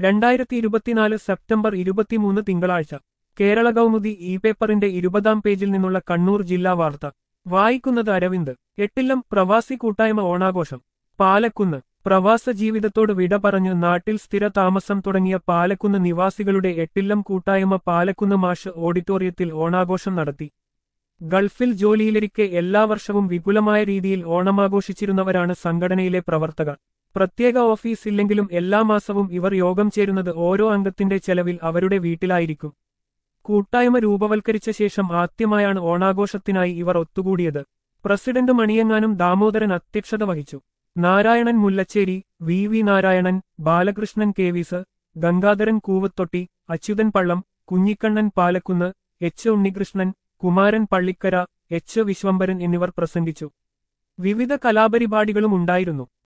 രണ്ടായിരത്തി ഇരുപത്തിനാല് സെപ്റ്റംബർ ഇരുപത്തിമൂന്ന് തിങ്കളാഴ്ച കേരള കൗമുദി ഇ പേപ്പറിന്റെ ഇരുപതാം പേജിൽ നിന്നുള്ള കണ്ണൂർ ജില്ലാ വാർത്ത വായിക്കുന്നത് അരവിന്ദ് എട്ടില്ലം പ്രവാസി കൂട്ടായ്മ ഓണാഘോഷം പാലക്കുന്ന് പ്രവാസ ജീവിതത്തോട് വിട പറഞ്ഞ് നാട്ടിൽ സ്ഥിര താമസം തുടങ്ങിയ പാലക്കുന്ന് നിവാസികളുടെ എട്ടില്ലം കൂട്ടായ്മ പാലക്കുന്ന് മാഷ് ഓഡിറ്റോറിയത്തിൽ ഓണാഘോഷം നടത്തി ഗൾഫിൽ ജോലിയിലിരിക്കെ എല്ലാ വർഷവും വിപുലമായ രീതിയിൽ ഓണമാഘോഷിച്ചിരുന്നവരാണ് സംഘടനയിലെ പ്രവർത്തകർ പ്രത്യേക ഓഫീസ് ഇല്ലെങ്കിലും എല്ലാ മാസവും ഇവർ യോഗം ചേരുന്നത് ഓരോ അംഗത്തിന്റെ ചെലവിൽ അവരുടെ വീട്ടിലായിരിക്കും കൂട്ടായ്മ രൂപവൽക്കരിച്ച ശേഷം ആദ്യമായാണ് ഓണാഘോഷത്തിനായി ഇവർ ഒത്തുകൂടിയത് പ്രസിഡന്റ് മണിയങ്ങാനും ദാമോദരൻ അധ്യക്ഷത വഹിച്ചു നാരായണൻ മുല്ലച്ചേരി വി വി നാരായണൻ ബാലകൃഷ്ണൻ കേവീസ് ഗംഗാധരൻ കൂവത്തൊട്ടി അച്യുതൻ പള്ളം കുഞ്ഞിക്കണ്ണൻ പാലക്കുന്ന് എച്ച് ഉണ്ണികൃഷ്ണൻ കുമാരൻ പള്ളിക്കര എച്ച് വിശ്വംഭരൻ എന്നിവർ പ്രസംഗിച്ചു വിവിധ കലാപരിപാടികളും ഉണ്ടായിരുന്നു